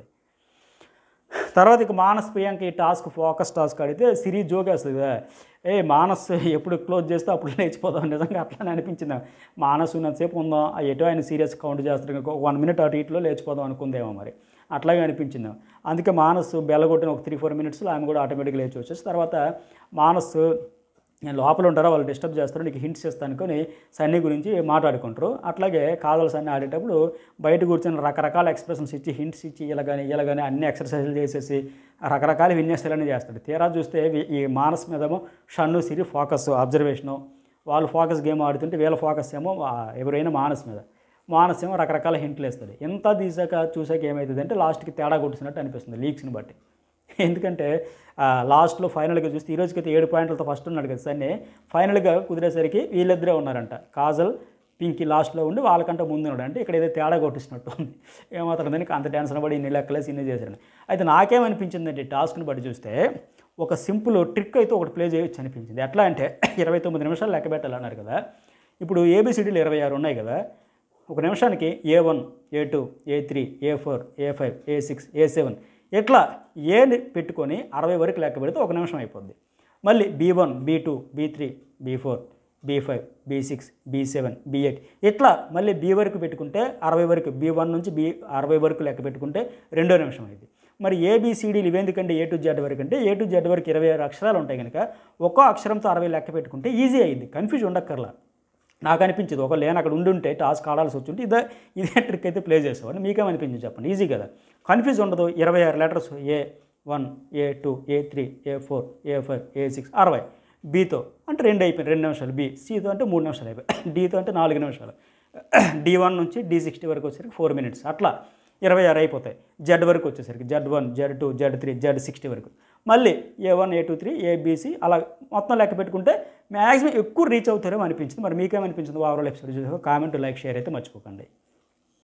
తర్వాత ఇక మానస్ ప్రియాంక ఈ టాస్క్ ఫోకస్ టాస్క్ అడిగితే సిరి జోకేస్తుంది కదా ఏ మానస్ ఎప్పుడు క్లోజ్ చేస్తే అప్పుడు లేచిపోదాం నిజంగా అట్లానే అనిపించింది మానస్ ఉన్నంతసేపు ఉందాం ఆ ఎటో ఆయన సీరియస్ కౌంట్ చేస్తారు ఇంకో వన్ మినిట్ అటు ఇట్లో లేచిపోదాం అనుకుందేమో మరి అట్లాగే అనిపించింది అందుకే మానస్ బెల్లగొట్టిన ఒక త్రీ ఫోర్ మినిట్స్లో ఆమె కూడా ఆటోమేటిక్గా లేచి వచ్చేసి తర్వాత మానస్ నేను లోపల ఉంటారో వాళ్ళు డిస్టర్బ్ చేస్తారు నీకు హింట్స్ ఇస్తాను అనుకొని సన్నీ గురించి మాట్లాడుకుంటారు అట్లాగే కాదల సన్నీ ఆడేటప్పుడు బయట కూర్చొని రకరకాల ఎక్స్ప్రెషన్స్ ఇచ్చి హింట్స్ ఇచ్చి ఇలాగని ఇలాగని అన్ని ఎక్సర్సైజులు చేసేసి రకరకాల విన్యాసాలన్నీ చేస్తాడు తీరా చూస్తే వీ- ఈ మానస్ మీదేమో షన్ను సిరి ఫోకస్ అబ్జర్వేషను వాళ్ళు ఫోకస్ గేమ్ ఆడుతుంటే వీళ్ళ ఫోకస్ ఏమో ఆ ఎవరైనా మానస్ మీద మానస్ ఏమో రకరకాల హింట్లు వేస్తుంది ఎంత తీసాక చూసాక ఏమవుతుంది అంటే లాస్ట్కి తేడా కొట్టినట్టు అనిపిస్తుంది లీక్స్ని బట్టి ఎందుకంటే ఆ, లాస్ట్లో ఫైనల్గా చూస్తే ఈ రోజుకైతే ఏడు పాయింట్లతో ఫస్ట్ ఉన్నాడు కదా సన్నీ ఫైనల్గా కుదిరేసరికి వీళ్ళిద్దరే ఉన్నారంట కాజల్ పింకీ లాస్ట్లో ఉండి వాళ్ళకంటే ముందు ఉన్నాడు అంటే ఇక్కడ ఏదో తేడా కొట్టిస్తున్నట్టు ఉంది ఏమాత్రం దానికి అంత టెన్షన్ పడి ఇన్ని లెక్కలేసి ఇన్ని చేశాడు అయితే నాకేమనిపించిందంటే ఈ టాస్క్ని బట్టి చూస్తే ఒక సింపుల్ ట్రిక్ అయితే ఒకటి ప్లే చేయొచ్చు అనిపించింది ఎట్లా అంటే ఇరవై తొమ్మిది నిమిషాలు లెక్క పెట్టాలన్నారు కదా ఇప్పుడు ఏబిసిడీలు ఇరవై ఆరు ఉన్నాయి కదా ఒక నిమిషానికి A one A two A three A four A five A six A seven ఇట్లా ఏని పెట్టుకొని అరవై వరకు లెక్క పెడితే ఒక నిమిషం అయిపోద్ది మళ్ళీ B one B two B three B four B five B six B seven B eight ఇట్లా మళ్ళీ బీ వరకు పెట్టుకుంటే అరవై వరకు బీ వన్ నుంచి బీ అరవై వరకు లెక్క పెట్టుకుంటే రెండో నిమిషం అయింది మరి ఏబిసిడీలు ఇవేందుకంటే ఏ టు జెడ్ వరకు అంటే ఏ టు జెడ్ వరకు ఇరవై ఆరు అక్షరాలు ఉంటాయి కనుక ఒక్కో అక్షరంతో అరవై లెక్క పెట్టుకుంటే ఈజీ అయింది కన్ఫ్యూజ్ ఉండక్కర్లా నాకు అనిపించింది ఒక లేని అక్కడ ఉండుంటే టాస్క్ ఆడాల్సి వచ్చి ఉంటే ఇదే ఇదే ట్రిక్ అయితే ప్లే చేసేవాడిని మీకేమనిపించింది చెప్పండి ఈజీ కదా కన్ఫ్యూజ్ ఉండదు ఇరవై ఆరు letters A one A two A three A four A five A six అరవై బీతో అంటే రెండు అయిపోయింది రెండు నిమిషాలు బి సితో అంటే మూడు నిమిషాలు అయిపోయి డీతో అంటే నాలుగు నిమిషాలు డి వన్ నుంచి డి సిక్స్టీ వరకు వచ్చేసరికి ఫోర్ మినిట్స్ అట్లా ఇరవై ఆరు అయిపోతాయి జెడ్ వరకు వచ్చేసరికి Z one Z two Z three Z sixty వరకు మళ్ళీ A one A two three ABC అలా మొత్తం లెక్క పెట్టుకుంటే మ్యాక్సిమం ఎక్కువ రీచ్ అవుతారేమో అనిపించింది మరి మీకేమనిపించింది ఓవరాల్ ఎపిసోడ్ చూసాక కామెంట్ లైక్ షేర్ అయితే మర్చిపోకండి